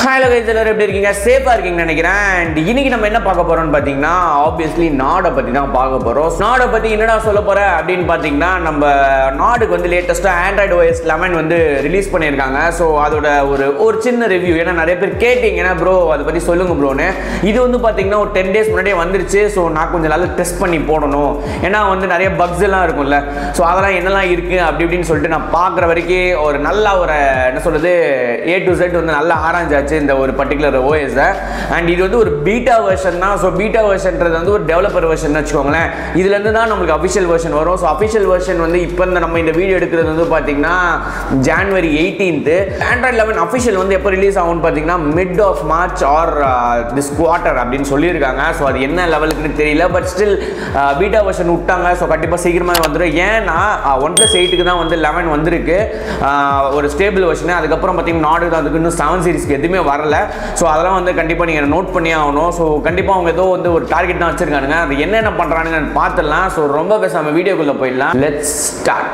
Hello guys எல்லாரும் எப்படி இருக்கீங்க சேஃபாக இருக்கீங்கன்னு நினைக்கிறேன் அண்ட் இன்னைக்கு நம்ம என்ன பார்க்க போறோம்னு பார்த்தீங்கன்னா ஆப்வியஸ்லி நாடை பற்றி தான் பார்க்க போகிறோம் நாடை பற்றி என்னடா சொல்ல போகிறேன் அப்படின்னு பார்த்தீங்கன்னா நம்ம நாடுக்கு வந்து லேட்டஸ்ட்டாக ஆண்ட்ராய்டு OS லெவன் வந்து ரிலீஸ் பண்ணியிருக்காங்க ஸோ அதோட ஒரு ஒரு சின்ன ரிவ்யூ ஏன்னா நிறைய பேர் கேட்டிங்கன்னா ப்ரோ அதை பற்றி சொல்லுங்க ப்ரோன்னு இது வந்து பார்த்தீங்கன்னா ஒரு டென் டேஸ் முன்னாடியே வந்துருச்சு ஸோ நான் கொஞ்சம் நல்லா டெஸ்ட் பண்ணி போடணும் ஏன்னா வந்து நிறைய பக்ஸ் எல்லாம் இருக்கும்ல ஸோ அதெல்லாம் என்னெல்லாம் இருக்குது அப்படி இப்படின்னு சொல்லிட்டு நான் பார்க்குற வரைக்கும் ஒரு நல்ல ஒரு என்ன சொல்கிறது ஏ டு செட் வந்து நல்லா ஆராய்ஞ்சாச்சு இந்த ஒரு பர்டிகுலர் ஓஎஸை அண்ட் இது வந்து ஒரு பீட்டா வெர்ஷன் தான் ஸோ பீட்டா வெர்ஷன்றது வந்து ஒரு டெவலப்பர் வெர்ஷன் வச்சுக்கோங்களேன் இதுலேருந்து தான் நம்மளுக்கு அஃபிஷியல் வெர்ஷன் வரும் ஸோ அஃபிஷியல் வெர்ஷன் வந்து இப்போ இந்த நம்ம இந்த வீடியோ எடுக்கிறது வந்து பார்த்தீங்கன்னா January eighteenth Android eleven official வந்து எப்போ ரிலீஸ் ஆகும்னு பார்த்தீங்கன்னா mid of March or this quarter அப்படின்னு சொல்லியிருக்காங்க ஸோ அது என்ன லெவலுக்குன்னு தெரியல பட் ஸ்டில் பீட்டா வெர்ஷன் விட்டாங்க ஸோ கண்டிப்பாக சீக்கிரமாக வந்துடும் ஏன்னா ஒன் ப்ளஸ் எயிட்டுக்கு தான் வந்து லெவன் வந்திருக்கு ஆஹ் ஒரு ஸ்டேபிள் வெர்ஷனு அதுக்கப்புறம் பார்த்தீங்கன்னா நாடு தான் அதுக்கு இன்னும் செவன் சீரிஸ்க்கு எதுவுமே வரல ஸோ அதெல்லாம் வந்து கண்டிப்பாக நீங்கள் நோட் பண்ணி ஆகணும் ஸோ கண்டிப்பாக அவங்க ஏதோ வந்து ஒரு டார்கெட் தான் வச்சிருக்கானுங்க அது என்னென்ன பண்ணுறானுங்கன்னு பார்த்துடலாம் ஸோ ரொம்ப பேசாமல் வீடியோக்குள்ளே போயிடலாம் let's start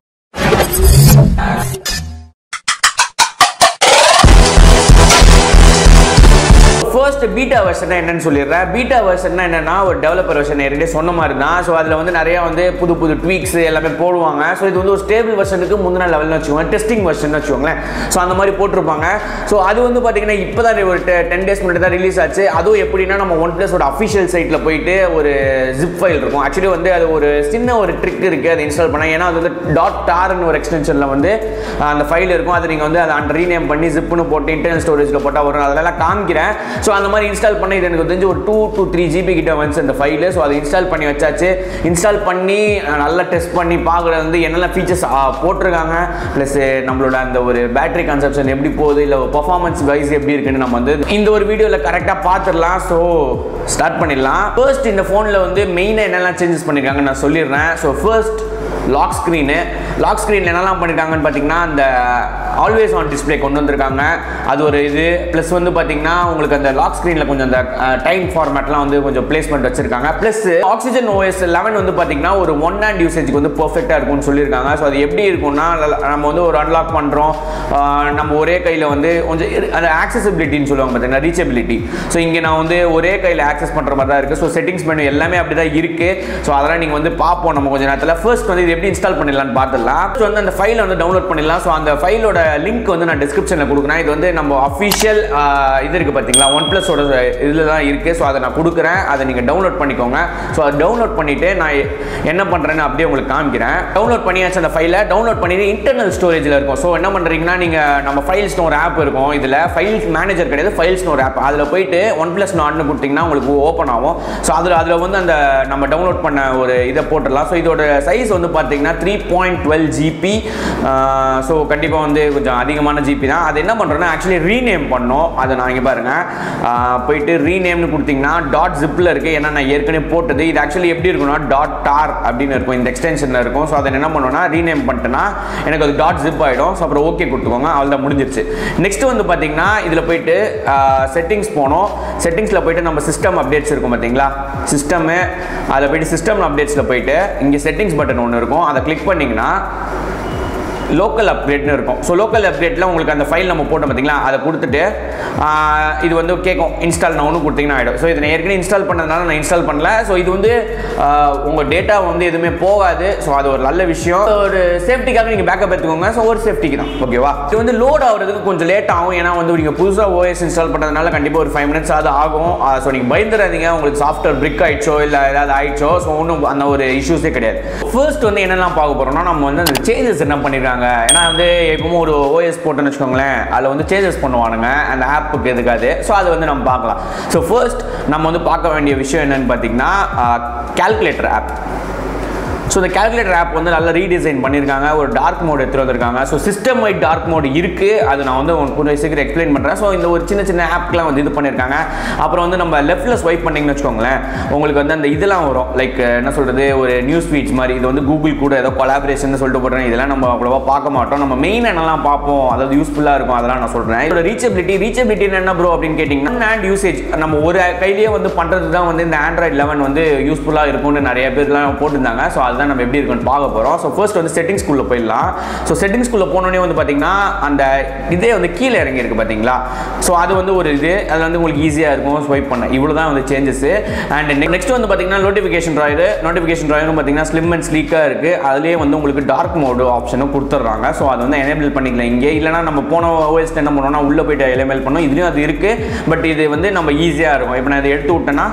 first beta version என்னன்னு சொல்லிடுறேன் பீட்டா வெர்ஷன் என்னன்னா ஒரு டெவலப்பர் வெர்ஷன் ஏற்கனவே சொன்ன மாதிரி தான் ஸோ அதில் வந்து நிறைய வந்து புது புது ட்வீக்ஸ் எல்லாமே போடுவாங்க ஸோ இது வந்து ஒரு ஸ்டேபிள் வெர்ஷனுக்கு முந்தின லெவல்னு வச்சுக்கோங்க டெஸ்டிங் வெர்ஷன் வச்சுக்கோங்களேன் ஸோ அந்த மாதிரி போட்டிருப்பாங்க ஸோ அது வந்து பார்த்தீங்கன்னா இப்போ தான் ஒரு டென் டேஸ் முன்னாடி தான் ரிலீஸ் ஆச்சு அதுவும் எப்படின்னா நம்ம ஒன் பிளஸோட அஃபிஷியல் சைட்டில் போயிட்டு ஒரு ஜிப் ஃபைல் இருக்கும் ஆக்சுவலி வந்து அது ஒரு சின்ன ஒரு ட்ரிக் இருக்குது அதை இன்ஸ்டால் பண்ண ஏன்னா அது வந்து டாட் டார்னு ஒரு எக்ஸ்டென்ஷனில் வந்து அஹ், அந்த ஃபைல் இருக்கும் அது நீங்கள் வந்து அதை அந்த ரீநேம் பண்ணி ஜிப்னு போட்டு இன்டர்னல் ஸ்டோரேஜில் போட்டால் வரும் அதெல்லாம் காமிக்கிறேன் ஸோ அந்த மாதிரி இன்ஸ்டால் பண்ணி இது எனக்கு தெரிஞ்சு ஒரு டூ டு த்ரீ ஜிபி கிட்ட வந்துச்சு அந்த ஃபைலு ஸோ அதை இன்ஸ்டால் பண்ணி வச்சாச்சு இன்ஸ்டால் பண்ணி அஹ், நல்லா டெஸ்ட் பண்ணி பார்க்குறது வந்து என்னென்ன ஃபீச்சர்ஸ் போட்டிருக்காங்க ப்ளஸ் நம்மளோட அந்த ஒரு பேட்டரி கன்சப்ஷன் எப்படி போகுது இல்லை பர்ஃபார்மன்ஸ் வைஸ் எப்படி இருக்குன்னு நம்ம வந்து இந்த ஒரு வீடியோவில் கரெக்டாக பார்த்துடலாம் ஸோ ஸ்டார்ட் பண்ணிடலாம் ஃபர்ஸ்ட் இந்த ஃபோனில் வந்து மெயினாக என்னெல்லாம் சேஞ்சஸ் பண்ணியிருக்காங்கன்னு நான் சொல்லிடுறேன் so first lock screen lock ஸ்க்ரீனில் என்னெல்லாம் பண்ணியிருக்காங்கன்னு பார்த்தீங்கன்னா அந்த ஆல்வேஸ் ஆன் டிஸ்ப்ளே கொண்டு வந்திருக்காங்க அது ஒரு இது ப்ளஸ் வந்து பார்த்தீங்கன்னா உங்களுக்கு அந்த லாக் ஸ்க்ரீனில் கொஞ்சம் அந்த டைம் ஃபார்மேட்லாம் வந்து கொஞ்சம் பிளேஸ்மெண்ட் வச்சிருக்காங்க ப்ளஸ் ஆக்சிஜன் ஓஎஸ் லெவன் வந்து பார்த்தீங்கன்னா ஒரு ஒன் ஹேண்ட் யூசேஜ்க்கு வந்து பர்ஃபெக்டாக இருக்கும்னு சொல்லியிருக்காங்க ஸோ அது எப்படி இருக்கும்னா ல- நம்ம வந்து ஒரு அன்லாக் பண்ணுறோம் நம்ம ஒரே கையில் வந்து கொஞ்சம் இரு- அந்த ஆக்சசிபிலிட்டின்னு சொல்லுவாங்க பார்த்தீங்கன்னா ரீச்சபிலிட்டி ஸோ இங்கே நான் வந்து ஒரே கையில் ஆக்சஸ் பண்ணுற மாதிரி தான் இருக்குது ஸோ செட்டிங்ஸ் மெனு எல்லாமே அப்படி தான் இருக்குது ஸோ அதெல்லாம் நீங்கள் வந்து பார்ப்போம் நம்ம கொஞ்சம் நேரத்தில் ஃபர்ஸ்ட் வந்து இது எப்படி இன்ஸ்டால் பண்ணிடலாம்னு பார்த்துடலாம் ஸோ வந்து அந்த ஃபைலை வந்து டவுன்லோட் பண்ணிடலாம் ஸோ அந்த ஃபைலோட லிங்க் வந்து நான் டிஸ்கிரிப்ஷனில் கொடுக்குறேன் இது வந்து நம்ம அஃபிஷியல் இது இருக்குது பார்த்தீங்களா ஒன் ப்ளஸோட இதில் தான் இருக்குது ஸோ அதை நான் கொடுக்குறேன் அதை நீங்கள் டவுன்லோட் பண்ணிக்கோங்க ஸோ அதை டவுன்லோட் பண்ணிவிட்டு நான் என்ன பண்ணுறேன்னு அப்படியே உங்களுக்கு காமிக்கிறேன் டவுன்லோட் பண்ணியாச்சு அந்த ஃபைலை டவுன்லோட் பண்ணிட்டு இன்டர்னல் ஸ்டோரேஜில் இருக்கும் ஸோ என்ன பண்ணுறீங்கன்னா நீங்கள் நம்ம ஃபைல்ஸ்னு ஒரு ஆப் இருக்கும் இதில் ஃபைல்ஸ் மேனேஜர் கிடையாது ஃபைல்ஸ்னு ஒரு ஆப் அதில் போயிட்டு ஒன் ப்ளஸ் நாட்னு கொடுத்தீங்கன்னா உங்களுக்கு ஓப்பன் ஆகும் ஸோ அதில் அதில் வந்து அந்த நம்ம டவுன்லோட் பண்ண ஒரு இதை போட்டுடலாம் ஸோ இதோட சைஸ் வந்து பார்த்தீங்கன்னா three point twelve GB so கண்டிப்பாக வந்து கொஞ்சம் அதிகமான ஜிபி தான் அது என்ன பண்ணுறோன்னா ஆக்சுவலி ரீநேம் பண்ணோம் அதை நான் இங்கே பாருங்கள் போயிட்டு ரீநேம்னு கொடுத்தீங்கன்னா டாட் ஜிப்பில் இருக்குது ஏன்னா நான் ஏற்கனவே போட்டது இது ஆக்சுவலி எப்படி இருக்கும்னா டாட் டார் அப்படின்னு இருக்கும் இந்த எக்ஸ்டென்ஷனில் இருக்கும் ஸோ அதை என்ன பண்ணுவோம்னா ரீநேம் பண்ணிட்டேன்னா எனக்கு அது டாட் ஜிப் ஆகிடும் ஸோ அப்புறம் ஓகே கொடுத்துக்கோங்க அவ்வளோதான் முடிஞ்சிருச்சு நெக்ஸ்ட் வந்து பார்த்தீங்கன்னா இதில் போயிட்டு செட்டிங்ஸ் போனோம் செட்டிங்ஸில் போயிட்டு நம்ம சிஸ்டம் அப்டேட்ஸ் இருக்கும் பார்த்தீங்களா சிஸ்டமு அதில் போயிட்டு சிஸ்டம் அப்டேட்ஸில் போயிட்டு இங்கே செட்டிங்ஸ் பட்டன் ஒன்று இருக்கும் அதை கிளிக் பண்ணிங்கன்னா லோக்கல் அப்டேட்னு இருக்கும் ஸோ லோக்கல் அப்டேட்டில் உங்களுக்கு அந்த ஃபைல் நம்ம போட்டோம் பார்த்தீங்களா அதை கொடுத்துட்டு ஆஹ், இது வந்து கேட்கும் இன்ஸ்டால் நான் ஒன்று கொடுத்தீங்கன்னா ஆகிடும் ஸோ இதை நான் ஏற்கனவே இன்ஸ்டால் பண்ணதுனால நான் இன்ஸ்டால் பண்ணல ஸோ இது வந்து உங்கள் டேட்டா வந்து எதுவுமே போகாது ஸோ அது ஒரு நல்ல விஷயம் ஒரு சேஃப்டிக்காக நீங்கள் பேக்கப் எடுத்துக்கோங்க ஸோ ஒரு சேஃப்டிக்கு தான் ஓகேவா இது வந்து லோட் ஆகிறதுக்கு கொஞ்சம் லேட் ஆகும் ஏன்னா வந்து நீங்கள் புதுசாக ஓஎஸ் இன்ஸ்டால் பண்ணுறதுனால கண்டிப்பாக ஒரு ஃபைவ் மினிட்ஸ் அது ஆகும் ஸோ நீங்கள் பயந்துடாதீங்க உங்களுக்கு சாஃப்ட்வேர் பிரிக் ஆயிடுச்சோ இல்லை ஏதாவது ஆயிடுச்சோ ஸோ ஒன்றும் அந்த ஒரு இஷ்யூஸே கிடையாது ஃபர்ஸ்ட் வந்து என்னெல்லாம் பார்க்க போகிறோம்னா நம்ம வந்து அந்த சேஞ்சஸ் என்ன பண்ணிருக்காங்க ஏன்னா வந்து எப்பவும் ஒரு ஓஎஸ் போட்டோன்னு வச்சுக்கோங்களேன் அதில் வந்து சேஞ்சஸ் பண்ணுவானுங்க அந்த ஆப்புக்கு எதுக்காது ஸோ அதை வந்து நம்ம பார்க்கலாம் ஸோ ஃபர்ஸ்ட் நம்ம வந்து பார்க்க வேண்டிய விஷயம் என்னன்னு பார்த்தீங்கன்னா கால்குலேட்டர் ஆப் ஸோ இந்த கால்குலேட்டர் ஆப் வந்து நல்லா ரீடிசைன் பண்ணியிருக்காங்க ஒரு டார்க் மோட் எடுத்துகிட்டு வந்திருக்காங்க so system wide dark mode இருக்குது அது நான் வந்து உங்களுக்கு கொஞ்சம் சீக்கிரம் எக்ஸ்பிளைன் பண்ணுறேன் ஸோ இந்த ஒரு சின்ன சின்ன ஆப்க்கெலாம் வந்து இது பண்ணியிருக்காங்க அப்புறம் வந்து நம்ம லெஃப்ட்டில் ஸ்வைப் பண்ணிங்கன்னு வச்சுக்கோங்களேன் உங்களுக்கு வந்து அந்த இதெல்லாம் வரும் லைக் என்ன சொல்கிறது ஒரு நியூஸ் ஃபீட்ஸ் மாதிரி இது வந்து கூகுள் கூட ஏதோ கொலாபரேஷன் சொல்லிட்டு போடுறேன் இதெல்லாம் நம்ம அவ்வளோவா பார்க்க மாட்டோம் நம்ம மெயின் என்னெல்லாம் பார்ப்போம் அதாவது யூஸ்ஃபுல்லாக இருக்கும் அதெல்லாம் நான் சொல்கிறேன் இதோட ரீச்சபிலிட்டி ரீச்சபிலிட்டி என்ன ப்ரோ அப்படின்னு கேட்டிங்கன்னா ஹேண்ட் யூசேஜ் நம்ம ஒரு கையிலேயே வந்து பண்ணுறது தான் வந்து இந்த ஆண்ட்ராய்ட் லெவன் வந்து யூஸ்ஃபுல்லாக இருக்கும்னு நிறைய பேர்லாம் போட்டிருந்தாங்க ஸோ அது அதுதான் நம்ம எப்படி இருக்குன்னு பார்க்க போகிறோம் ஸோ ஃபர்ஸ்ட் வந்து செட்டிங்ஸ்குள்ளே போயிடலாம் ஸோ செட்டிங்ஸ்குள்ளே போனோடனே வந்து பார்த்தீங்கன்னா அந்த இதே வந்து கீழே இறங்கி இருக்கு பார்த்தீங்களா ஸோ அது வந்து ஒரு இது அது வந்து உங்களுக்கு ஈஸியாக இருக்கும் ஸ்வைப் பண்ண இவ்வளோ தான் வந்து சேஞ்சஸ் அண்ட் நெக்ஸ்ட் வந்து பார்த்தீங்கன்னா நோட்டிஃபிகேஷன் ட்ராயர் நோட்டிஃபிகேஷன் ட்ராயரும் பார்த்தீங்கன்னா ஸ்லிம் அண்ட் ஸ்லீக்காக இருக்குது அதுலேயே வந்து உங்களுக்கு டார்க் மோடு ஆப்ஷனும் கொடுத்துட்றாங்க ஸோ அது வந்து எனேபிள் பண்ணிக்கலாம் இங்கே இல்லைனா நம்ம போன ஓஎஸ் என்ன பண்ணோம்னா உள்ளே போயிட்டு எலிமெல் பண்ணோம் இதுலேயும் அது இருக்குது பட் இது வந்து நம்ம ஈஸியாக இருக்கும் இப்போ நான் இதை எடுத்து விட்டேன்னா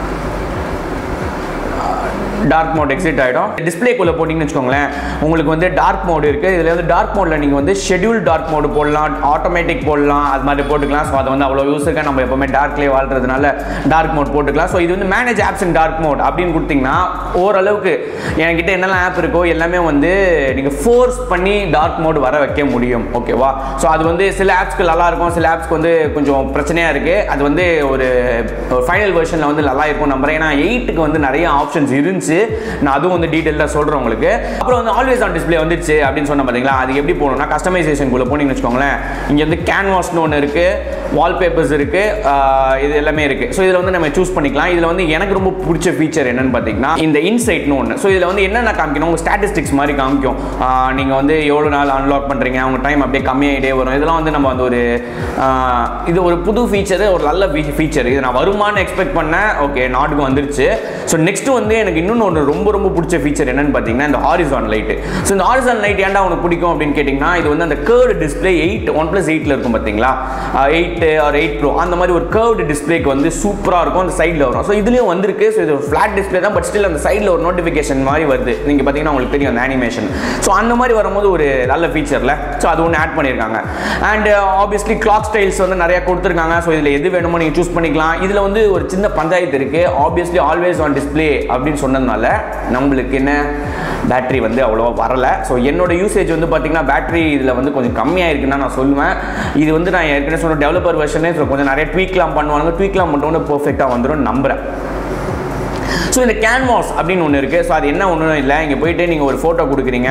டார்க் மோட் எக்ஸிட் ஆகிடும் டிஸ்பிளேக்குள்ளே போட்டிங்கன்னு வச்சுக்கோங்களேன் உங்களுக்கு வந்து டார்க் மோடு இருக்குது இதில் வந்து டார்க் மோடில் நீங்கள் வந்து ஷெட்யூல் டார்க் மோடு போடலாம் ஆட்டோமேட்டிக் போடலாம் அது மாதிரி போட்டுக்கலாம் ஸோ அது வந்து அவ்வளோ யூஸ் இருக்கா நம்ம எப்போவுமே டார்க்லேயே வாழ்றதுனால டார்க் மோட் போட்டுக்கலாம் ஸோ இது வந்து manage apps in dark mode அப்படின்னு கொடுத்தீங்கன்னா ஓரளவுக்கு என்கிட்ட என்னெல்லாம் ஆப் இருக்கோ எல்லாமே வந்து நீங்கள் ஃபோர்ஸ் பண்ணி டார்க் மோட் வர வைக்க முடியும் ஓகேவா ஸோ அது வந்து சில ஆப்ஸ்க்கு நல்லா இருக்கும் சில ஆப்ஸ்க்கு வந்து கொஞ்சம் பிரச்சனையாக இருக்குது அது வந்து ஒரு ஃபைனல் வெர்ஷனில் வந்து நல்லா இருக்கும் நம்புறேன் ஏன்னா எயிட்டுக்கு வந்து நிறைய ஆப்ஷன்ஸ் இருந்துச்சு நான் அதுவும் வந்து டீட்டெயிலாக சொல்கிறேன் உங்களுக்கு அப்புறம் வந்து ஆல்வேஸ் ஆன் டிஸ்பிளே வந்துச்சு அப்படின்னு சொன்ன பார்த்தீங்களா அது எப்படி போகணும்னா கஸ்டமைசேஷனுக்குள்ளே போனீங்கன்னு வச்சுக்கோங்களேன் இங்கே வந்து கேன்வாஸ்னு ஒன்று இருக்குது வால்பேப்பர்ஸ் இருக்குது இது எல்லாமே இருக்குது ஸோ இதில் வந்து நம்ம சூஸ் பண்ணிக்கலாம் இதில் வந்து எனக்கு ரொம்ப பிடிச்ச ஃபீச்சர் என்னன்னு பார்த்தீங்கன்னா இந்த இன்சைட்னு ஒன்று ஸோ இதில் வந்து என்னென்ன காமிக்கணும் உங்கள் ஸ்டாட்டிஸ்டிக்ஸ் மாதிரி காமிக்கும் நீங்கள் வந்து எவ்வளோ நாள் அன்லாக் பண்ணுறீங்க உங்கள் டைம் அப்படியே கம்மியாகிட்டே வரும் இதெல்லாம் வந்து நம்ம வந்து ஒரு ஆஹ், இது ஒரு புது ஃபீச்சர் ஒரு நல்ல ஃபீச்சர் இது நான் வருமானு எக்ஸ்பெக்ட் பண்ணேன் ஓகே நாட்டுக்கு வந்துருச்சு ஸோ நெக்ஸ்ட் வந்து எனக்கு இன்னொன்று ஒன்று ரொம்ப ரொம்ப பிடிச்ச ஃபீச்சர் என்னன்னு பார்த்தீங்கன்னா இந்த ஹாரிசான் லைட்டு ஸோ இந்த ஹாரிசான் லைட் ஏன்டா உனக்கு பிடிக்கும் அப்படின்னு கேட்டிங்கன்னா இது வந்து அந்த curved display eight OnePlus எயிட்டில் இருக்கும் பார்த்தீங்களா எயிட்டு ஆர் எயிட் ப்ரோ அந்த மாதிரி ஒரு கேர்டு டிஸ்பிளேக்கு வந்து சூப்பராக இருக்கும் அந்த சைடில் வரும் ஸோ இதுலேயும் வந்திருக்கு ஸோ இது ஒரு ஃப்ளாட் டிஸ்பிளே தான் பட் ஸ்டில் அந்த சைடில் ஒரு நோட்டிஃபிகேஷன் மாதிரி வருது நீங்கள் பார்த்தீங்கன்னா உங்களுக்கு தெரியும் அந்த அனிமேஷன் ஸோ அந்த மாதிரி வரும்போது ஒரு நல்ல ஃபீச்சரில் ஸோ அது ஒன்று ஆட் பண்ணியிருக்காங்க அண்ட் ஆப்வியஸ்லி கிளாக் ஸ்டைல்ஸ் வந்து நிறையா கொடுத்துருக்காங்க ஸோ இதில் எது வேணுமோ நீங்கள் சூஸ் பண்ணிக்கலாம் இதில் வந்து ஒரு சின்ன பஞ்சாயத்து இருக்குது ஆப்வியஸ்லி ஆல்வேஸ் ஆன் டிஸ்பிளே அப்படின்னு சொன்னதுனால நம்மளுக்கு என்ன பேட்டரி வந்து அவ்வளோவா வரல ஸோ என்னோட யூசேஜ் வந்து பார்த்தீங்கன்னா பேட்டரி இதில் வந்து கொஞ்சம் கம்மியாக இருக்குன்னு நான் சொல்லுவேன் இது வந்து நான் ஏற்கனவே சொன்ன டெவலப்பர் வெர்ஷனே கொஞ்சம் நிறைய ட்வீக்லாம் பண்ணுவாங்க ட்வீக்லாம் மட்டும் பர்ஃபெக்டாக வந்துடும் நம்புறேன் ஸோ இந்த கேன்வாஸ் அப்படின்னு ஒன்று இருக்குது ஸோ அது என்ன ஒன்றும் இல்லை இங்கே போயிட்டு நீங்கள் ஒரு ஃபோட்டோ கொடுக்குறீங்க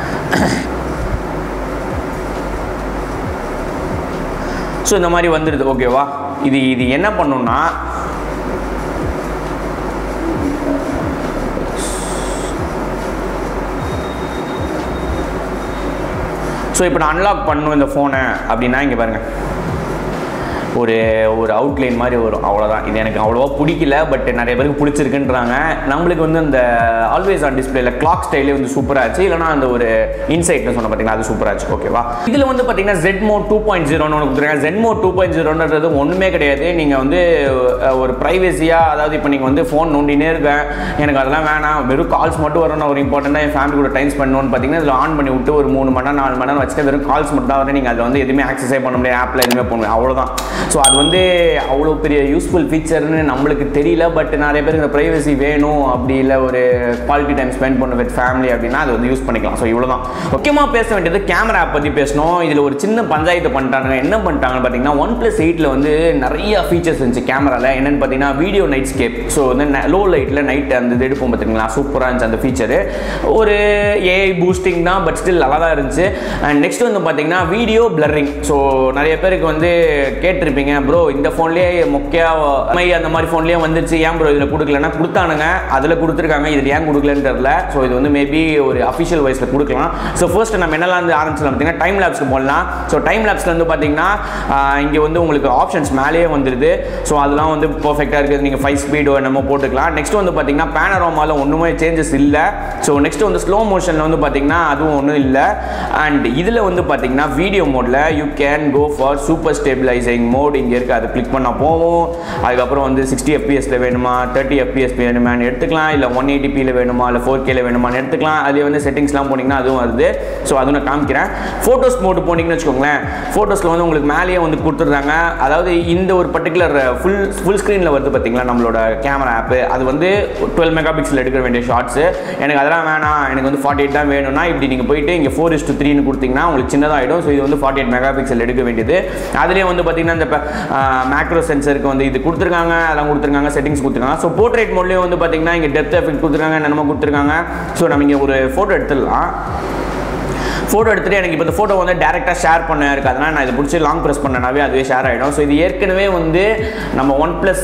ஸோ இந்த மாதிரி வந்துடுது ஓகேவா இது இது என்ன பண்ணுன்னா ஸோ இப்போ நான் அன்லாக் பண்ணணும் இந்த ஃபோனை அப்படின்னா இங்கே பாருங்கள் ஒரு ஒரு அவுட்லைன் மாதிரி வரும் அவ்வளோதான் இது எனக்கு அவ்வளோவா பிடிக்கல பட் நிறைய பேருக்கு பிடிச்சிருக்குன்றாங்க நம்மளுக்கு வந்து அந்த ஆல்வேஸ் ஆன் டிஸ்பிளேல கிளாக் ஸ்டைலே வந்து சூப்பராச்சு இல்லைனா அந்த ஒரு இன்சைட்னு சொன்ன பார்த்தீங்கன்னா அது சூப்பராச்சு ஓகேவா இதில் வந்து பார்த்தீங்கன்னா ஜெட் மோ டூ பாயிண்ட் ஜீரோன்னு ஒன்று கொடுத்துருக்காங்க ஜெட் மோ டூ பாயிண்ட் ஜீரோன்றது ஒன்றுமே கிடையாது நீங்கள் வந்து அஹ், ஒரு ப்ரைவேசியாக அதாவது இப்போ நீங்கள் வந்து ஃபோன் நோண்டினே இருக்கேன் எனக்கு அதெல்லாம் வேணாம் வெறும் கால்ஸ் மட்டும் வரணும் ஒரு இம்பார்ட்டண்ட்டாக என் ஃபேமிலி கூட டைம் பண்ணணும்னு பார்த்தீங்கன்னா இதில் ஆன் பண்ணி விட்டு ஒரு மூணு மணி நேரம் நாலு மணி நேரம் வச்சுட்டு வெறும் கால்ஸ் மட்டும் தான் வரும் நீங்கள் அதில் வந்து எதுவுமே ஆக்சஸே பண்ண முடியாது ஆப்பில் எதுவுமே பண்ண முடியாது அவ்வளோதான் ஸோ அது வந்து அவ்வளோ பெரிய யூஸ்ஃபுல் ஃபீச்சர்னு நம்மளுக்கு தெரியல பட் நிறைய பேருக்கு இந்த ப்ரைவசி வேணும் அப்படி இல்லை ஒரு குவாலிட்டி டைம் ஸ்பெண்ட் பண்ண வித் ஃபேமிலி அப்படின்னா அது வந்து யூஸ் பண்ணிக்கலாம் ஸோ இவ்வளோ தான் முக்கியமாக பேச வேண்டியது கேமரா பற்றி பேசணும் இதில் ஒரு சின்ன பஞ்சாயத்து பண்ணிட்டாங்க என்ன பண்ணிட்டாங்கன்னு பார்த்தீங்கன்னா ஒன் ப்ளஸ் எயிட்டில் வந்து நிறைய ஃபீச்சர்ஸ் இருந்துச்சு கேமராவில் என்னென்னு பார்த்தீங்கன்னா வீடியோ நைட் ஸ்கேப் ஸோ வந்து லோ லைட்டில் நைட் அந்த இது எடுப்போம் பார்த்தீங்களா சூப்பராக இருந்துச்சு அந்த ஃபீச்சரு ஒரு ஏஐ பூஸ்டிங் தான் பட் ஸ்டில் நல்லா தான் இருந்துச்சு அண்ட் நெக்ஸ்ட் வந்து பார்த்தீங்கன்னா வீடியோ பிளரிங் ஸோ நிறைய பேருக்கு வந்து கேட்டிருப்பீங்க ப்ரோ இந்த ஃபோன்லேயே மொக்கையா மை அந்த மாதிரி ஃபோன்லேயே வந்துருச்சு ஏன் ப்ரோ இதில் கொடுக்கலன்னா கொடுத்தானுங்க அதில் கொடுத்துருக்காங்க இதில் ஏன் கொடுக்கலன்னு தெரில ஸோ இது வந்து மேபி ஒரு அஃபிஷியல் வைஸில் கொடுக்கலாம் ஸோ ஃபர்ஸ்ட் நம்ம என்னெல்லாம் வந்து ஆரம்பிச்சலாம் பார்த்தீங்கன்னா டைம் லேப்ஸ்க்கு போடலாம் ஸோ டைம் லேப்ஸில் வந்து பார்த்தீங்கன்னா இங்கே வந்து உங்களுக்கு ஆப்ஷன்ஸ் மேலேயே வந்துடுது ஸோ அதெல்லாம் வந்து பர்ஃபெக்டாக இருக்குது நீங்கள் ஃபைவ் ஸ்பீடோ என்னமோ போட்டுக்கலாம் நெக்ஸ்ட் வந்து பார்த்தீங்கன்னா பேனரோமாவில் ஒன்றுமே சேஞ்சஸ் இல்லை ஸோ நெக்ஸ்ட் வந்து ஸ்லோ மோஷனில் வந்து பார்த்தீங்கன்னா அதுவும் ஒன்றும் இல்லை அண்ட் இதில் வந்து பார்த்தீங்கன்னா வீடியோ மோடில் you can go for super stabilising mode இங்கே இருக்குது அது கிளிக் பண்ணால் போவோம் அதுக்கப்புறம் வந்து சிக்ஸ்டி எஃப்பிஎஸ்ல வேணுமா தேர்ட்டி எஃப்பிஎஸ் வேணுமான்னு எடுத்துக்கலாம் இல்லை ஒன் எயிட்டிபியில் வேணுமா இல்லை ஃபோர் கேல வேணுமான்னு எடுத்துக்கலாம் அது வந்து செட்டிங்ஸ்லாம் போனீங்கன்னா அதுவும் வருது ஸோ அதுவும் நான் காமிக்கிறேன் ஃபோட்டோஸ் மோடு போனீங்கன்னு வச்சுக்கோங்களேன் ஃபோட்டோஸில் வந்து உங்களுக்கு மேலேயே வந்து கொடுத்துருந்தாங்க அதாவது இந்த ஒரு பர்டிகுலர் ஃபுல் ஃபுல் ஸ்க்ரீனில் வருது பார்த்தீங்களா நம்மளோட கேமரா ஆப்பு அது வந்து டுவெல் மெகா பிக்சல் எடுக்க வேண்டிய ஷார்ட்ஸு எனக்கு அதெல்லாம் வேணாம் எனக்கு வந்து ஃபார்ட்டி எயிட் தான் வேணும்னா இப்படி நீங்கள் போயிட்டு இங்கே ஃபோர் இஸ் டு த்ரீன்னு கொடுத்தீங்கன்னா உங்களுக்கு சின்னதாகிடும் ஸோ இது வந்து ஃபார்ட்டி எயிட் மெகா பிக்சல் எடுக்க வேண்டியது அதுலேயே வந்து பார்த்தீங்கன்னா இந்த மேக்ரோ சென்சருக்கு வந்து இது கொடுத்துருக்காங்க அதெல்லாம் கொடுத்துருக்காங்க செட்டிங்ஸ் கொடுத்துருக்காங்க ஸோ போர்ட்ரேட் மோட்லேயும் வந்து பார்த்தீங்கன்னா இங்கே டெப்த் எஃபெக்ட் கொடுத்துருக்காங்க என்னென்னமோ கொடுத்துருக்காங்க ஸோ நம்ம இங்கே ஒரு ஃபோட்டோ எடுத்துடலாம் ஃபோட்டோ எடுத்துட்டு எனக்கு இப்போ இந்த ஃபோட்டோ வந்து டேரெக்டாக ஷேர் பண்ண இருக்கு அதனால் நான் இதை பிடிச்சி லாங் ப்ரெஸ் பண்ணனாவே அதுவே ஷேர் ஆகிடும் ஸோ இது ஏற்கனவே வந்து நம்ம ஒன் ப்ளஸ்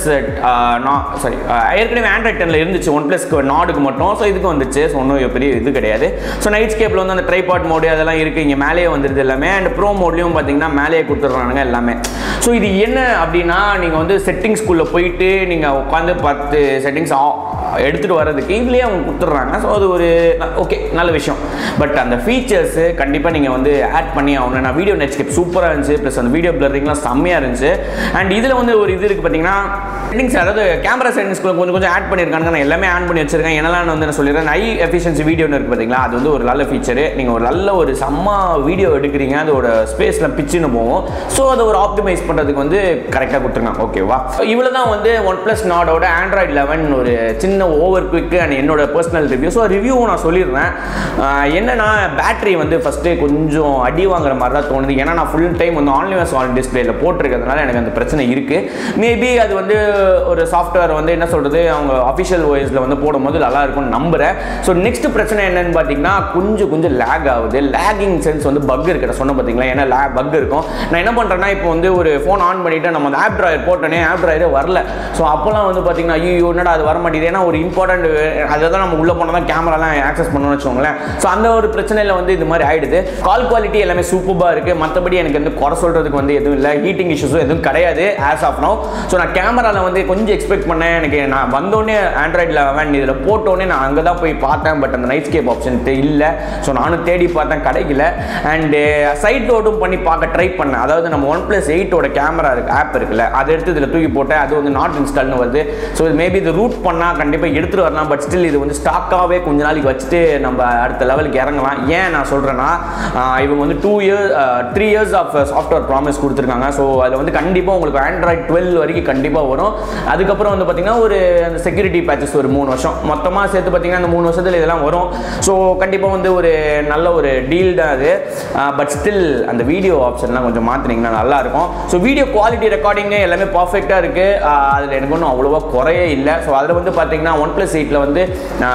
சாரி ஏற்கனவே ஆண்ட்ராய்ட் டெனில் இருந்துச்சு ஒன் ப்ளஸ்க்கு நாடுக்கு மட்டும் ஸோ இதுக்கு வந்துச்சு ஸோ ஒன்றும் பெரிய இது கிடையாது ஸோ நைட் ஸ்கேப்பில் வந்து அந்த ட்ரைபாட் மோடு அதெல்லாம் இருக்குது இங்கே மேலேயே வந்துடுது எல்லாமே அண்ட் ப்ரோ மோட்லேயும் பார்த்தீங்கன்னா மேலேயே கொடுத்துட்றானுங்க எல்லாமே ஸோ இது என்ன அப்படின்னா நீங்கள் வந்து செட்டிங்ஸ்குள்ளே போயிட்டு நீங்கள் உட்காந்து பத்து செட்டிங்ஸ் எடுத்துகிட்டு வர்றதுக்கு இதுலேயே அவங்க கொடுத்துட்றாங்க ஸோ அது ஒரு ஓகே நல்ல விஷயம் பட் அந்த ஃபீச்சர்ஸு கண்டிப்பாக நீங்கள் வந்து ஆட் பண்ணி ஆகணும் நான் வீடியோ நெட்ஸ்கேப் சூப்பராக இருந்துச்சு ப்ளஸ் அந்த வீடியோ பிளரிங்லாம் செம்மையாக இருந்துச்சு அண்ட் இதில் வந்து ஒரு இது இருக்குது பார்த்தீங்கன்னா செட்டிங்ஸ் அதாவது கேமரா செட்டிங்ஸ்குள்ள கொஞ்சம் கொஞ்சம் ஆட் பண்ணியிருக்காங்க நான் எல்லாமே ஆன் பண்ணி வச்சிருக்கேன் என்னெல்லாம் வந்து நான் சொல்லிடுறேன் ஐ எஃபிஷியன்சி வீடியோன்னு இருக்குது பார்த்தீங்களா அது வந்து ஒரு நல்ல ஃபீச்சரு நீங்கள் ஒரு நல்ல ஒரு செம்ம வீடியோ எடுக்கிறீங்க அதோட ஸ்பேஸில் பிச்சுன்னு போகும் ஸோ அதை ஒரு ஆப்டிமைஸ் பண்ணுறதுக்கு வந்து கரெக்டாக கொடுத்துருங்க ஓகேவா இவ்வளோ தான் வந்து ஒன் ப்ளஸ் நாடோட ஆண்ட்ராய்ட் லெவன் ஒரு சின்ன ஓவர் குவிக் அண்ட் என்னோட பர்சனல் ரிவ்யூ ஸோ ரிவ்யூவும் நான் சொல்லிடுறேன் ஆஹ் என்னன்னா பேட்டரி வந்து ஃபஸ்ட்டு கொஞ்சம் அடி வாங்குற மாதிரி தான் தோணுது ஏன்னா நான் ஃபுல் டைம் வந்து ஆன்லைன் ஆன் டிஸ்பிளேல போட்டிருக்கிறதுனால எனக்கு அந்த பிரச்சனை இருக்குது மேபி அது வந்து ஒரு சாஃப்ட்வேர் வந்து என்ன சொல்கிறது அவங்க அஃபிஷியல் ஓஎஸில் வந்து போடும்போது நல்லா இருக்கும்னு நம்புகிறேன் ஸோ நெக்ஸ்ட் பிரச்சனை என்னன்னு பார்த்தீங்கன்னா கொஞ்சம் கொஞ்சம் லேக் ஆகுது லேகிங் சென்ஸ் வந்து பக் இருக்கு நான் சொன்ன பார்த்தீங்களா ஏன்னா லே பக் இருக்கும் நான் என்ன பண்ணுறேன்னா இப்போ வந்து ஒரு ஃபோன் ஆன் பண்ணிவிட்டு நம்ம அந்த ஆப் ட்ராயர் போட்டோன்னே ஆப் ட்ராயரே வரல ஸோ அப்போல்லாம் வந்து பார்த்தீங்கன்னா ஐயோ என்னடா அது வர மாட்டேங்குது ஏன்னா ஒரு இம்பார்ட்டன்ட் அதை தான் நம்ம உள்ளே போனால் தான் கேமராலாம் ஆக்சஸ் பண்ணணும்னு வச்சுக்கோங்களேன் ஸோ அந்த ஒரு பிரச்சனையில் வந்து இது மாதிரி ஆயிடுது கால் குவாலிட்டி எல்லாமே சூப்பராக இருக்குது மற்றபடி எனக்கு வந்து குறை சொல்கிறதுக்கு வந்து எதுவும் இல்லை ஹீட்டிங் இஷ்யூஸும் எதுவும் கிடையாது ஆஸ் ஆஃப் நோ ஸோ நான் கேமராவில் வந்து கொஞ்சம் எக்ஸ்பெக்ட் பண்ணேன் எனக்கு நான் வந்தோடனே ஆண்ட்ராய்ட் லெவன் இதில் போட்டோடனே நான் அங்கே தான் போய் பார்த்தேன் பட் அந்த நைட் ஸ்கேப் ஆப்ஷன் இல்லை ஸோ நானும் தேடி பார்த்தேன் கிடைக்கல அண்டு சைட் லோடும் பண்ணி பார்க்க ட்ரை பண்ணேன் அதாவது நம்ம ஒன் ப்ளஸ் எயிட்டோட கேமரா இருக்கு ஆப் இருக்குல்ல அதை எடுத்து இதில் தூக்கி போட்டேன் அது வந்து நாட் இன்ஸ்டால்னு வருது ஸோ மேபி இது ரூட் பண்ணால் கண்டிப்பாக எடுத்துகிட்டு வரலாம் பட் ஸ்டில் இது வந்து ஸ்டாக்காகவே கொஞ்ச நாளைக்கு வச்சுட்டு நம்ம அடுத்த லெவலுக்கு இறங்கலாம் ஏன் நான் சொல்கிறேன்னா இவங்க வந்து two years three years of software promise கொடுத்துருக்காங்க ஸோ அதில் வந்து கண்டிப்பாக உங்களுக்கு ஆண்ட்ராய்ட் டுவெல் வரைக்கும் கண்டிப்பாக வரும் அதுக்கப்புறம் வந்து பார்த்தீங்கன்னா ஒரு அந்த செக்யூரிட்டி பேச்சஸ் ஒரு மூணு வருஷம் மொத்தமாக சேர்த்து பார்த்தீங்கன்னா அந்த மூணு வருஷத்தில் இதெல்லாம் வரும் ஸோ கண்டிப்பாக வந்து ஒரு நல்ல ஒரு டீல் தான் அது பட் ஸ்டில் அந்த வீடியோ ஆப்ஷன்லாம் கொஞ்சம் மாற்றினீங்கன்னா நல்லாயிருக்கும் ஸோ வீடியோ குவாலிட்டி ரெக்கார்டிங்கு எல்லாமே பர்ஃபெக்டாக இருக்குது அதில் எனக்கு ஒன்றும் அவ்வளோவா குறையே இல்லை ஸோ அதில் வந்து பார்த்தீங்கன்னா ஒன் ப்ளஸ் எயிட்டில் வந்து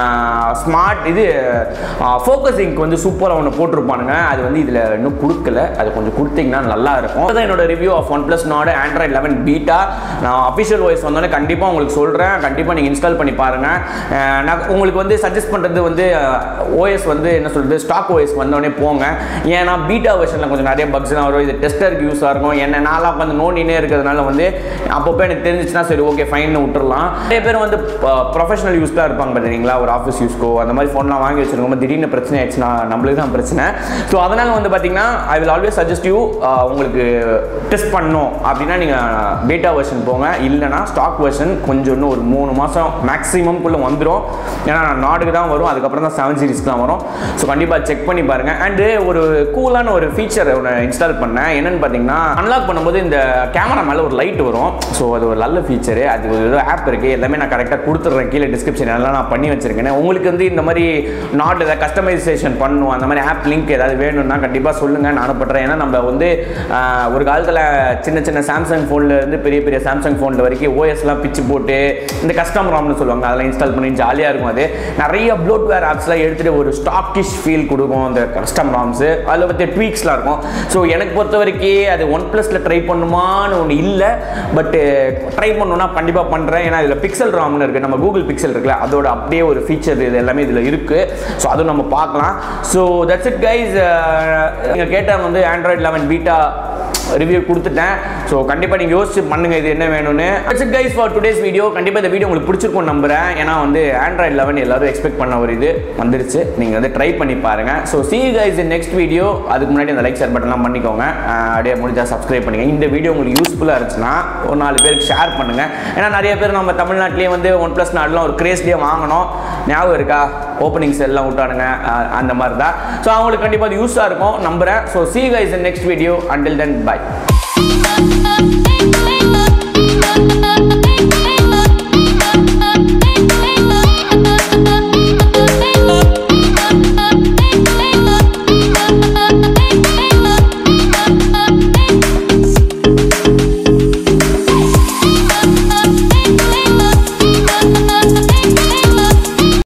ஸ்மார்ட் இது ஃபோக்கஸிங்க்கு வந்து சூப்பராக ஒன்று போட்டிருப்பானுங்க அது வந்து இதில் இன்னும் கொடுக்கல அது கொஞ்சம் கொடுத்தீங்கன்னா நல்லா இருக்கும் அதுதான் என்னோட review of OnePlus Nord Android eleven beta நான் அஃபிஷியல் வாய்ஸ் வந்தோடனே கண்டிப்பாக உங்களுக்கு சொல்கிறேன் கண்டிப்பாக நீங்கள் இன்ஸ்டால் பண்ணி பாருங்கள் அஹ் நான் உங்களுக்கு வந்து சஜஸ்ட் பண்ணுறது வந்து ஓஎஸ் வந்து என்ன சொல்கிறது ஸ்டாக் ஓஎஸ் வந்தோடனே போங்க ஏன்னா பீட்டா வெர்ஷனில் கொஞ்சம் நிறைய பக்ஸ்லாம் வரும் இது டெஸ்டருக்கு யூஸாக இருக்கும் என்ன நாளாக உட்காந்து நோண்டினே இருக்கிறதுனால வந்து அப்பப்போ எனக்கு தெரிஞ்சிச்சுன்னா சரி ஓகே ஃபைன் விட்டுறலாம் நிறைய பேர் வந்து ப்ரொஃபஷனல் யூஸ் தான் இருப்பாங்க பார்த்தீங்களா ஒரு ஆஃபீஸ் யூஸ்க்கோ அந்த மாதிரி ஃபோன்லாம் வாங்கி வச்சிருக்கோம் திடீர்னு பிரச்சனை ஆயிடுச்சுன்னா நம்மளுக்கு தான் பிரச்சனை ஸோ அதனால் வந்து பார்த்தீங்கன்னா I will always suggest you உங்களுக்கு டெஸ்ட் பண்ணணும் அப்படின்னா நீங்கள் பீட்டா வெர்ஷன் போங்க இல்லைனா ஸ்டாக் வெர்ஷன் கொஞ்சம் இன்னும் ஒரு மூணு மாதம் மேக்ஸிமம்குள்ளே வந்துடும் ஏன்னா நாடுக்கு தான் வரும் அதுக்கப்புறம் தான் செவன் சீரிஸ்க்கு வரும் ஸோ கண்டிப்பாக செக் பண்ணி பாருங்கள் அண்டு ஒரு கூலான ஒரு ஃபீச்சர் ஒன்று இன்ஸ்டால் பண்ணேன் என்னென்னு பார்த்தீங்கன்னா அன்லாக் பண்ணும்போது இந்த கேமரா மேலே ஒரு லைட் வரும் ஸோ அது ஒரு நல்ல ஃபீச்சரு அது ஒரு ஏதோ ஆப் இருக்குது எல்லாமே நான் கரெக்டாக கொடுத்துட்றேன் கீழே டிஸ்கிரிப்ஷன் எல்லாம் நான் பண்ணி வச்சிருக்கேன் உங்களுக்கு வந்து இந்த மாதிரி நாட் ஏதாவது கஸ்டமைசேஷன் பண்ணணும் அந்த மாதிரி ஆப் லிங்க் ஏதாவது வேணும்னா கண்டிப்பாக சொல்லுங்கள் நான் அனுப்புறேன் ஏன்னா நம்ம வந்து ஆஹ், ஒரு காலத்தில் சின்ன சின்ன சாம்சங் ஃபோனில் இருந்து பெரிய பெரிய சாம்சங் ஃபோனில் வரைக்கும் ஓஎஸ்லாம் பிச்சு போட்டு இந்த கஸ்டம் ராம்னு சொல்லுவாங்க அதெல்லாம் இன்ஸ்டால் பண்ணி ஜாலியாக இருக்கும் அது நிறைய ப்ளோட்வேர் ஆப்ஸ்லாம் எடுத்துகிட்டு ஒரு ஸ்டாக்கிஷ் ஃபீல் கொடுக்கும் அந்த கஸ்டம் ராம்ஸு அதில் பற்றி ட்வீக்ஸ்லாம் இருக்கும் ஸோ எனக்கு பொறுத்த வரைக்கும் அது ஒன் ப்ளஸில் ட்ரை பண்ணுமான்னு ஒன்று இல்லை பட்டு ட்ரை பண்ணணும்னா கண்டிப்பாக பண்ணுறேன் ஏன்னா இதில் பிக்சல் ராம்னு இருக்குது நம்ம கூகுள் பிக்சல் இருக்குல்ல அதோட அப்படியே ஒரு ஃபீச்சர் இது எல்லாமே இதில் இருக்குது ஸோ அதுவும் நம்ம பார்க்கலாம் ஸோ தட்ஸ் இட் கைஸ் நீங்கள் கேட்டவங்க வந்து ஆண்ட்ராய்ட் லெவன் பீட்டா ரிவ்யூ கொடுத்துட்டேன் ஸோ கண்டிப்பாக நீங்கள் யோசிச்சு பண்ணுங்க இது என்ன வேணும்னு it's guys for today's video கண்டிப்பாக இந்த வீடியோ உங்களுக்கு பிடிச்சிருக்கும் நம்புறேன் ஏன்னா வந்து ஆண்ட்ராய்ட் லெவன் எல்லாரும் எக்ஸ்பெக்ட் பண்ண ஒரு இது வந்துருச்சு நீங்கள் வந்து ட்ரை பண்ணி பாருங்க so see guys in next video அதுக்கு முன்னாடி அந்த லைக் ஷேர் பட்டன்லாம் பண்ணிக்கோங்க அஹ் அப்படியே முடிஞ்சால் சப்ஸ்கிரைப் பண்ணுங்க இந்த வீடியோ உங்களுக்கு யூஸ்ஃபுல்லாக இருந்துச்சுன்னா ஒரு நாலு பேருக்கு ஷேர் பண்ணுங்க ஏன்னா நிறைய பேர் நம்ம தமிழ்நாட்டிலேயே வந்து ஒன் ப்ளஸ் நாடுலாம் ஒரு கிரேஸ்லேயே வாங்கணும் ஞாபகம் இருக்கா ஓப்பனிங்ஸ் எல்லாம் விட்டானுங்க அஹ் அந்த மாதிரி தான் ஸோ அவங்களுக்கு கண்டிப்பாக அது யூஸாக இருக்கும் நம்புறேன் so see guys in next video until then bye Thank you.